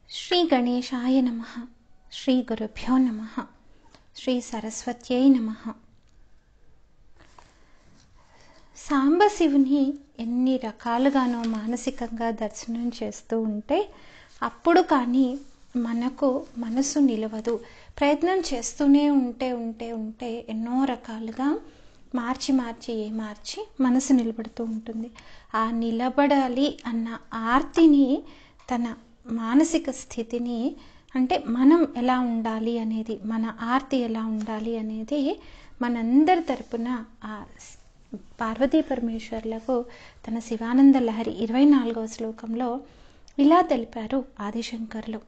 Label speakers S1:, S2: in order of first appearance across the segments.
S1: శ్రీ గణేశాయ నమ శ్రీ గురుభ్యో నమ శ్రీ సరస్వత్యై నమ సాంబశివుని ఎన్ని రకాలుగానో మానసికంగా దర్శనం చేస్తూ ఉంటే అప్పుడు కానీ మనకు మనసు నిలవదు ప్రయత్నం చేస్తూనే ఉంటే ఉంటే ఉంటే ఎన్నో రకాలుగా మార్చి మార్చి ఏ మార్చి మనసు నిలబడుతూ ఉంటుంది ఆ నిలబడాలి అన్న ఆర్తిని తన మానసిక స్థితిని అంటే మనం ఎలా ఉండాలి అనేది మన ఆర్తి ఎలా ఉండాలి అనేది మనందరి తరపున ఆ పార్వతీ పరమేశ్వర్లకు తన శివానంద లహరి ఇరవై నాలుగవ శ్లోకంలో ఇలా తెలిపారు ఆదిశంకర్లు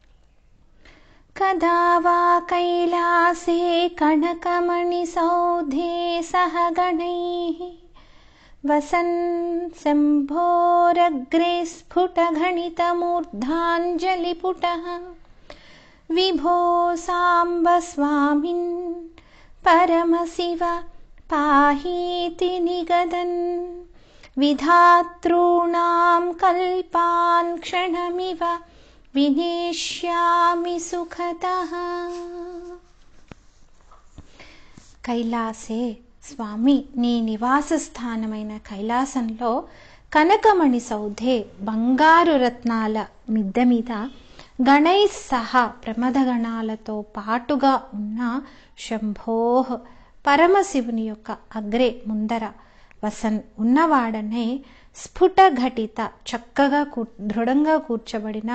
S1: कदा वा कैलासे कणकमणिसौधे सह गणैः वसन् शम्भोरग्रे स्फुटगणितमूर्धाञ्जलिपुटः विभो साम्ब स्वामिन् परमशिव पाहीति निगदन् विधातॄणां कल्पान् क्षणमिव వినేష్యామి సుఖత కైలాసే స్వామి నీ నివాస స్థానమైన కైలాసంలో కనకమణి సౌధే బంగారు రత్నాల మిద్దె మీద గణై సహా ప్రమదగణాలతో పాటుగా ఉన్న శంభోహ్ పరమశివుని యొక్క అగ్రే ముందర వసన్ ఉన్నవాడనే స్ఫుట ఘటిత చక్కగా కూ దృఢంగా కూర్చబడిన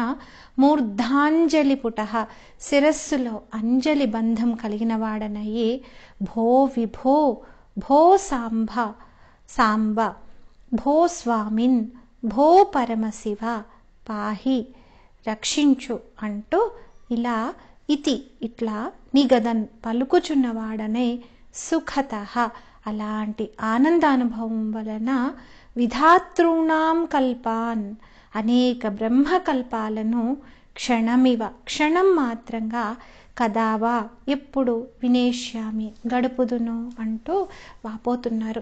S1: మూర్ధాంజలి పుట శిరస్సులో అంజలి బంధం కలిగిన వాడనయ్యి భో విభో భో సాంబ సాంబ భో స్వామిన్ భో పరమశివ పాహి రక్షించు అంటూ ఇలా ఇతి ఇట్లా నిగదన్ పలుకుచున్నవాడనే సుఖత అలాంటి ఆనందానుభవం వలన విధాతృణాం కల్పాన్ అనేక బ్రహ్మకల్పాలను క్షణమివ క్షణం మాత్రంగా కదావా ఎప్పుడు వినేష్యామి గడుపుదును అంటూ వాపోతున్నారు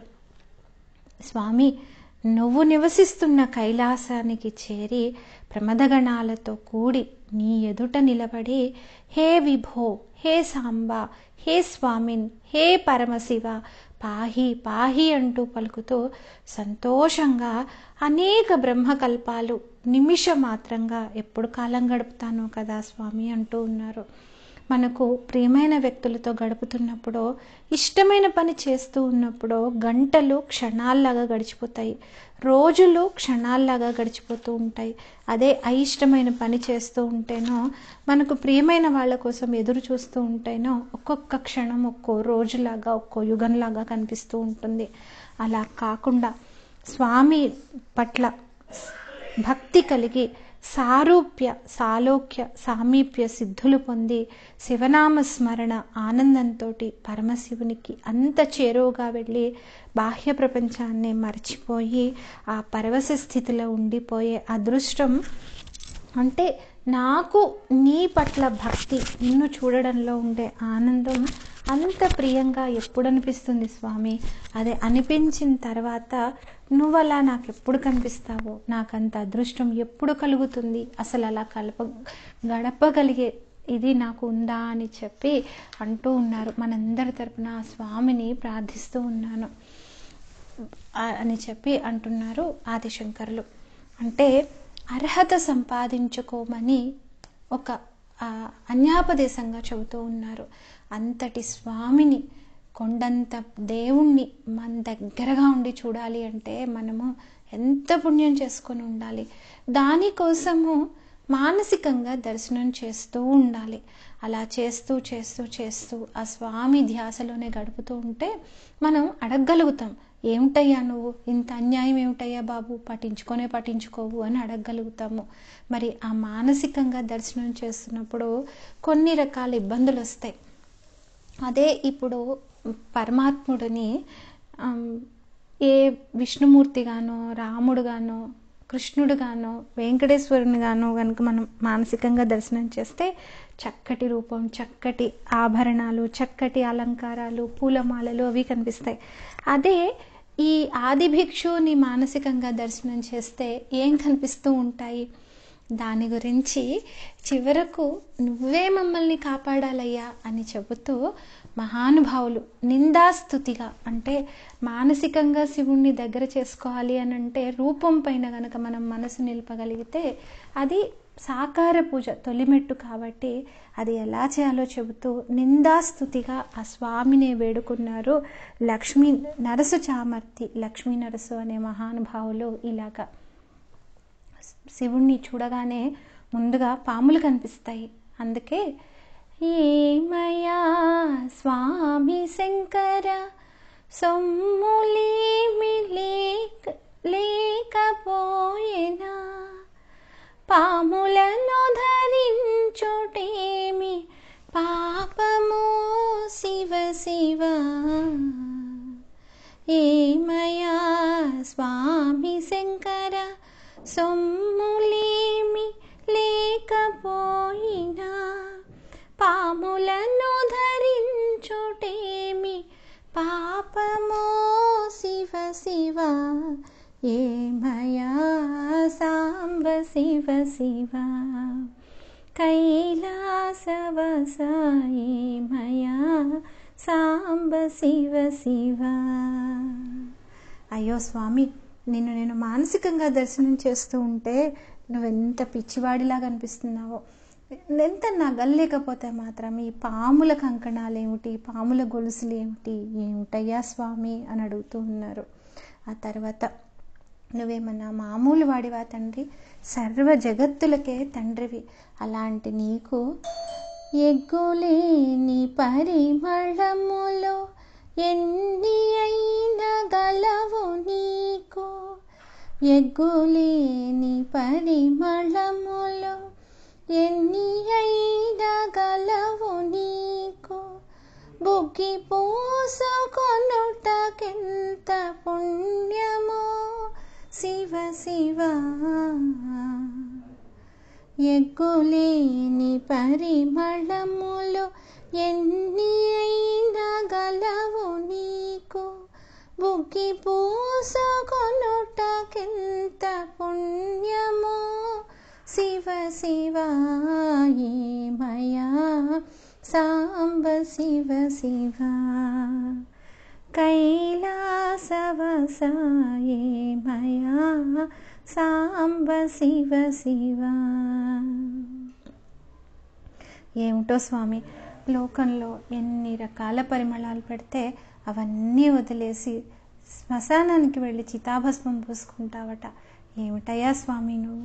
S1: స్వామి నువ్వు నివసిస్తున్న కైలాసానికి చేరి ప్రమదగణాలతో కూడి నీ ఎదుట నిలబడి హే విభో హే సాంబ హే స్వామిన్ హే పరమశివ పాహి పాహి అంటూ పలుకుతూ సంతోషంగా అనేక బ్రహ్మకల్పాలు నిమిష మాత్రంగా ఎప్పుడు కాలం గడుపుతానో కదా స్వామి అంటూ ఉన్నారు మనకు ప్రియమైన వ్యక్తులతో గడుపుతున్నప్పుడు ఇష్టమైన పని చేస్తూ ఉన్నప్పుడు గంటలు క్షణాల్లాగా గడిచిపోతాయి రోజులు క్షణాల్లాగా గడిచిపోతూ ఉంటాయి అదే అయిష్టమైన పని చేస్తూ ఉంటేనో మనకు ప్రియమైన వాళ్ళ కోసం ఎదురు చూస్తూ ఉంటేనో ఒక్కొక్క క్షణం ఒక్కో రోజులాగా ఒక్కో యుగంలాగా కనిపిస్తూ ఉంటుంది అలా కాకుండా స్వామి పట్ల భక్తి కలిగి సారూప్య సాలోక్య సామీప్య సిద్ధులు పొంది శివనామ స్మరణ ఆనందంతో పరమశివునికి అంత చేరువుగా వెళ్ళి బాహ్య ప్రపంచాన్ని మర్చిపోయి ఆ పరవశ స్థితిలో ఉండిపోయే అదృష్టం అంటే నాకు నీ పట్ల భక్తి నిన్ను చూడడంలో ఉండే ఆనందం అంత ప్రియంగా ఎప్పుడు అనిపిస్తుంది స్వామి అదే అనిపించిన తర్వాత నువ్వు అలా నాకు ఎప్పుడు కనిపిస్తావో నాకు అంత అదృష్టం ఎప్పుడు కలుగుతుంది అసలు అలా కలప గడపగలిగే ఇది నాకు ఉందా అని చెప్పి అంటూ ఉన్నారు మనందరి తరపున ఆ స్వామిని ప్రార్థిస్తూ ఉన్నాను అని చెప్పి అంటున్నారు ఆదిశంకరులు అంటే అర్హత సంపాదించుకోమని ఒక అన్యాపదేశంగా చెబుతూ ఉన్నారు అంతటి స్వామిని కొండంత దేవుణ్ణి మన దగ్గరగా ఉండి చూడాలి అంటే మనము ఎంత పుణ్యం చేసుకొని ఉండాలి దానికోసము మానసికంగా దర్శనం చేస్తూ ఉండాలి అలా చేస్తూ చేస్తూ చేస్తూ ఆ స్వామి ధ్యాసలోనే గడుపుతూ ఉంటే మనం అడగగలుగుతాం ఏమిటయ్యా నువ్వు ఇంత అన్యాయం ఏమిటయ్యా బాబు పట్టించుకొనే పట్టించుకోవు అని అడగగలుగుతాము మరి ఆ మానసికంగా దర్శనం చేస్తున్నప్పుడు కొన్ని రకాల ఇబ్బందులు వస్తాయి అదే ఇప్పుడు పరమాత్ముడిని ఏ విష్ణుమూర్తిగానో రాముడుగానో కృష్ణుడుగానో వెంకటేశ్వరునిగానో కనుక మనం మానసికంగా దర్శనం చేస్తే చక్కటి రూపం చక్కటి ఆభరణాలు చక్కటి అలంకారాలు పూలమాలలు అవి కనిపిస్తాయి అదే ఈ ఆది భిక్షుని మానసికంగా దర్శనం చేస్తే ఏం కనిపిస్తూ ఉంటాయి దాని గురించి చివరకు నువ్వే మమ్మల్ని కాపాడాలయ్యా అని చెబుతూ మహానుభావులు నిందాస్తుతిగా అంటే మానసికంగా శివుణ్ణి దగ్గర చేసుకోవాలి అని అంటే రూపం పైన కనుక మనం మనసు నిలపగలిగితే అది సాకార పూజ తొలిమెట్టు కాబట్టి అది ఎలా చేయాలో చెబుతూ నిందాస్తుతిగా ఆ స్వామిని వేడుకున్నారు లక్ష్మీ నరసు చామర్తి లక్ష్మీ నరసు అనే మహానుభావులు ఇలాగా శివుణ్ణి చూడగానే ముందుగా పాములు కనిపిస్తాయి అందుకే ఏమయా స్వామి శంకర సొమ్ములేమి లేక లేకపోయినా పాములను ధరించుటేమి పాపము శివ శివ ఏమయా స్వామి శంకర సొమ్ములేమి లేకపోయినా పాములను ధరించుటేమి పాపమో శివ శివ ఏమయా సాంబ శివ శివ కైలాసవసాయేమయా సాంబ శివ శివ అయ్యో స్వామి నిన్ను నేను మానసికంగా దర్శనం చేస్తూ ఉంటే నువ్వెంత పిచ్చివాడిలాగా అనిపిస్తున్నావో ఎంత నగల్లేకపోతే మాత్రం ఈ పాముల కంకణాలు ఏమిటి పాముల గొలుసులు ఏమిటి ఏమిటయ్యా స్వామి అని అడుగుతూ ఉన్నారు ఆ తర్వాత నువ్వేమన్నా మామూలు వాడివా తండ్రి సర్వ జగత్తులకే తండ్రివి అలాంటి నీకు ఎగ్గులేని పరిమళములో ఎన్ని అయిన గలవు నీకు ఎగ్గులేని పరిమళములో ఎన్ని అయిన గలవు నీకు బుగ్గి పూసుకొనుటకెంత పుణ్యమో శివ శివ ఎగ్గులేని పరిమళములు ఎన్ని అయిన గలవు నీకు బుగ్గి పూసుకొనుటకెంత పుణ్యమో శివ శివ ఏమయా సాంబ శివ శివ కైలాసవసాయేమయా సాంబ శివ శివ ఏమిటో స్వామి లోకంలో ఎన్ని రకాల పరిమళాలు పెడితే అవన్నీ వదిలేసి శ్మశానానికి వెళ్ళి చితాభస్మం పూసుకుంటావట ఏమిటయ్యా స్వామి నువ్వు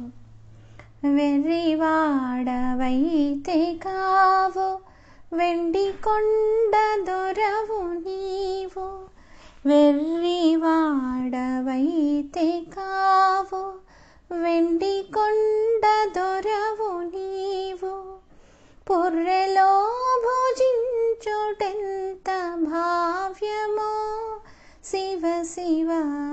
S1: వెర్రివాడవైతే కావు వెండి కొండ దొరవు నీవు వెర్రివాడవైతే కావు వెండి కొండ దొరవు నీవు పుర్రెలో భుజించుటెంత భావ్యమో శివ శివ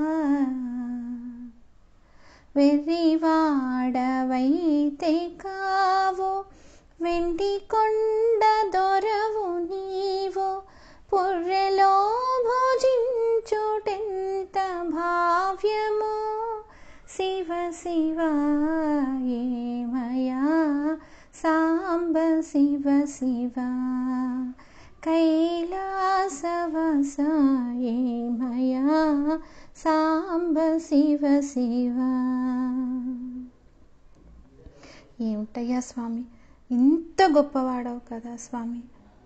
S1: వెర్రివాడవైతే కావు వెండి కొండ దొరవు నీవు పుర్రెలో భుజించుటెంత భావ్యమో శివ శివ ఏమయా సాంబ శివ శివ కైలాసవసాయేమయా సాంబ శివ శివ ఏమిటయ్యా స్వామి ఇంత గొప్పవాడవు కదా స్వామి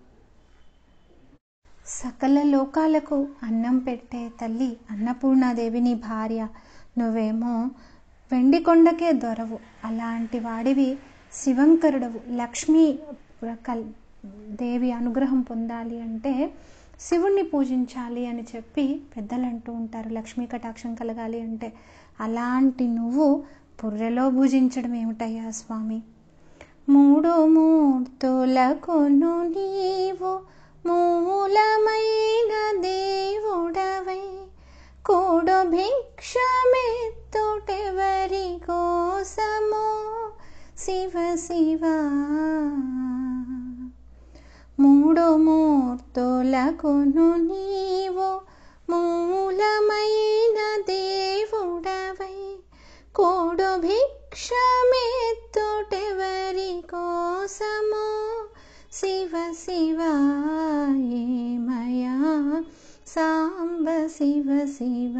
S1: సకల లోకాలకు అన్నం పెట్టే తల్లి అన్నపూర్ణాదేవి నీ భార్య నువ్వేమో వెండి కొండకే దొరవు అలాంటి వాడివి శివంకరుడవు లక్ష్మీ కల్ దేవి అనుగ్రహం పొందాలి అంటే శివుణ్ణి పూజించాలి అని చెప్పి పెద్దలు అంటూ ఉంటారు లక్ష్మీ కటాక్షం కలగాలి అంటే అలాంటి నువ్వు పుర్రెలో పూజించడం ఏమిటయ్యా స్వామి మూడు మూర్తులకును నీవు మూలమైన దేవుడవై కూడు భిక్షమెత్తుటెవరి కోసమో శివ శివ మూడు మూర్తులకును నీవు మూలమైన దేవుడవై కూడు భిక్ష భిక్షమెత్తుటెవరి కోసమో శివ శివ ఏమయా సాంబ శివ శివ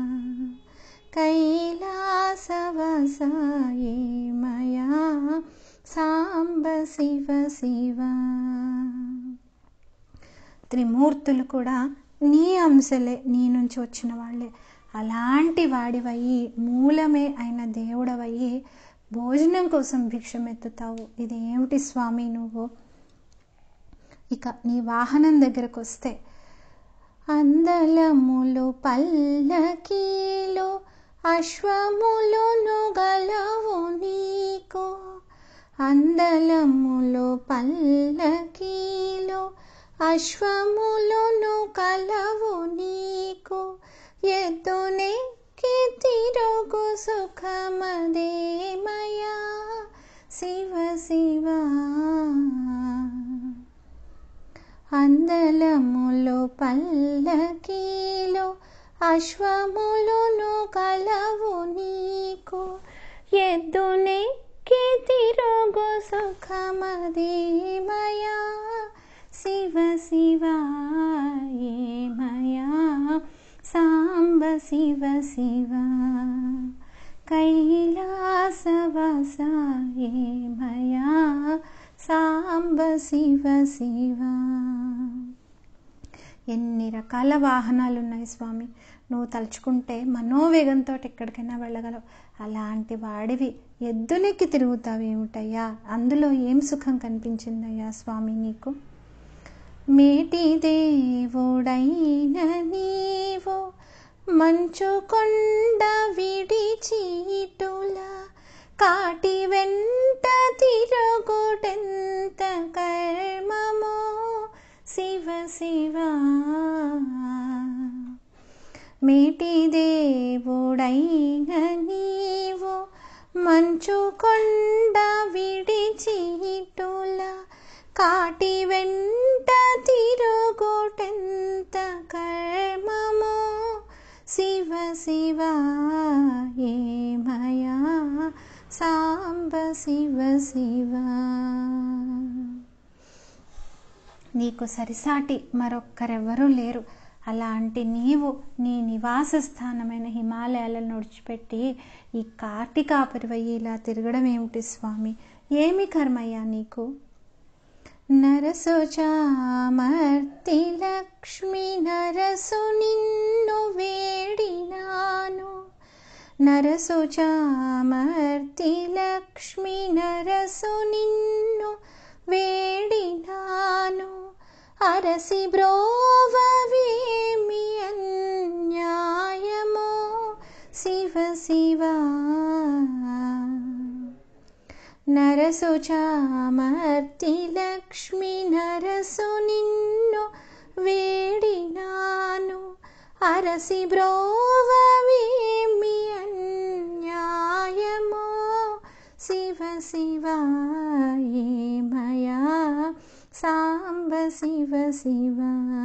S1: కైలాసవసాయేమయా సాంబ శివ శివ త్రిమూర్తులు కూడా నీ అంశలే నీ నుంచి వచ్చిన వాళ్ళే అలాంటి వాడివయ్యి మూలమే అయిన దేవుడవయ్యి భోజనం కోసం భిక్షమెత్తుతావు ఇది ఏమిటి స్వామి నువ్వు ఇక నీ వాహనం దగ్గరకు వస్తే అందలములు పల్లకీలు అశ్వములు గలవు నీకు అందలములు పల్లకీలు అశ్వములు కలవు నీకు ఎద్దునెక్కి తిరుగు సుఖమదేమయా శివ శివ అందలములు పల్లకీలు అశ్వములు కలవు నీకు ఎద్దునెక్కి తిరుగు సుఖమదేమయా శివ శివ ఏమయా సాంబ శివ శివ కైలాసవస ఏమయా సాంబ శివ శివ ఎన్ని రకాల వాహనాలు ఉన్నాయి స్వామి నువ్వు తలుచుకుంటే మనోవేగంతో ఎక్కడికైనా వెళ్ళగలవు అలాంటి వాడివి ఎద్దునెక్కి తిరుగుతావేమిటయ్యా అందులో ఏం సుఖం కనిపించిందయ్యా స్వామి నీకు మేటి దేవుడైన నీవు మంచు కొండ విడిచీటుల కాటి వెంట తిరుగుటెంత కర్మమో శివ శివ మేటి దేవుడైన నీవు మంచు కొండ విడిచీటుల కాటి వెంట తిరుగుటెంత కర్మమో శివ శివ ఏమయా సాంబ శివ శివ నీకు సరిసాటి మరొక్కరెవ్వరూ లేరు అలాంటి నీవు నీ నివాస స్థానమైన హిమాలయాలను నడిచిపెట్టి ఈ కాటి కాపరివయ్యి ఇలా తిరగడం ఏమిటి స్వామి ఏమి కర్మయ్యా నీకు నరసు చామర్తి లక్ష్మి నరసు నిన్ను వేడినాను నరసు చామర్తి లక్ష్మి నరసు నిన్ను వేడినాను అరసి బ్రోవవేమి అన్యాయమో శివ శివ నరసు చామర్తి లక్ష్మి నరసు నిన్ను వేడినాను అరసి బ్రోవవేమి అన్యాయమో శివ శివ ఏమయా సాంబ శివ శివ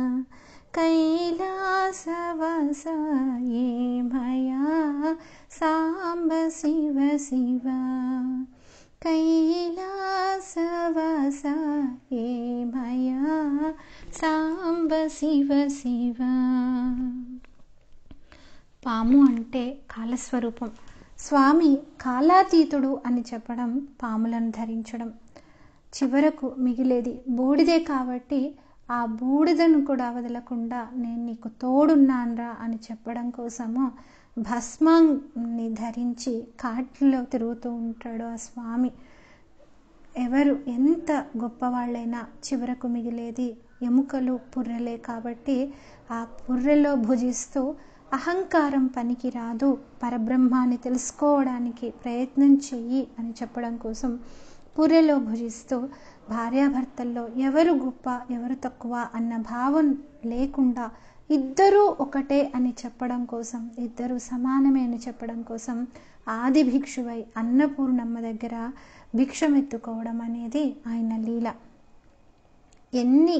S1: కైలాసవస ఏమయా సాంబ శివ శివ కైలాసవస ఏమయా సాంబ శివ శివ పాము అంటే కాలస్వరూపం స్వామి కాలాతీతుడు అని చెప్పడం పాములను ధరించడం చివరకు మిగిలేది బూడిదే కాబట్టి ఆ బూడిదను కూడా వదలకుండా నేను నీకు తోడున్నాన్రా అని చెప్పడం కోసము భస్మాన్ని ధరించి కాటిలో తిరుగుతూ ఉంటాడు ఆ స్వామి ఎవరు ఎంత గొప్పవాళ్ళైనా చివరకు మిగిలేది ఎముకలు పుర్రెలే కాబట్టి ఆ పుర్రెలో భుజిస్తూ అహంకారం పనికి రాదు పరబ్రహ్మాన్ని తెలుసుకోవడానికి ప్రయత్నం చెయ్యి అని చెప్పడం కోసం పుర్రెలో భుజిస్తూ భార్యాభర్తల్లో ఎవరు గొప్ప ఎవరు తక్కువ అన్న భావం లేకుండా ఇద్దరూ ఒకటే అని చెప్పడం కోసం ఇద్దరు సమానమే అని చెప్పడం కోసం ఆది భిక్షువై అన్నపూర్ణమ్మ దగ్గర భిక్షమెత్తుకోవడం అనేది ఆయన లీల ఎన్ని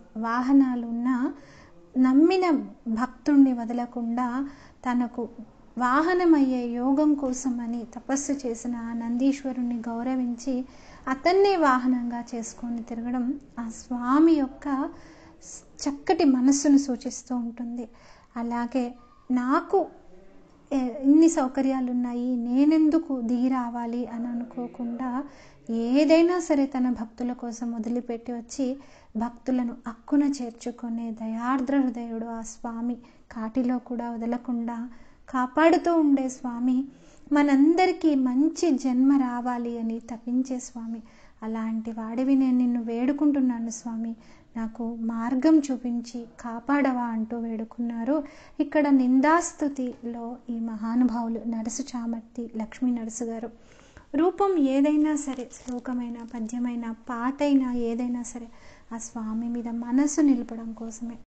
S1: వాహనాలు ఉన్నా నమ్మిన భక్తుణ్ణి వదలకుండా తనకు వాహనమయ్యే యోగం కోసమని తపస్సు చేసిన ఆ నందీశ్వరుణ్ణి గౌరవించి అతన్నే వాహనంగా చేసుకొని తిరగడం ఆ స్వామి యొక్క చక్కటి మనస్సును సూచిస్తూ ఉంటుంది అలాగే నాకు ఇన్ని సౌకర్యాలు ఉన్నాయి నేనెందుకు దిగి రావాలి అని అనుకోకుండా ఏదైనా సరే తన భక్తుల కోసం వదిలిపెట్టి వచ్చి భక్తులను అక్కున చేర్చుకునే దయార్ద్ర హృదయుడు ఆ స్వామి కాటిలో కూడా వదలకుండా కాపాడుతూ ఉండే స్వామి మనందరికీ మంచి జన్మ రావాలి అని తప్పించే స్వామి అలాంటి వాడివి నేను నిన్ను వేడుకుంటున్నాను స్వామి నాకు మార్గం చూపించి కాపాడవా అంటూ వేడుకున్నారు ఇక్కడ నిందాస్తుతిలో ఈ మహానుభావులు నరసు చామర్తి లక్ష్మీ నరసు గారు రూపం ఏదైనా సరే శ్లోకమైన పద్యమైన పాటైనా ఏదైనా సరే ఆ స్వామి మీద మనసు నిలపడం కోసమే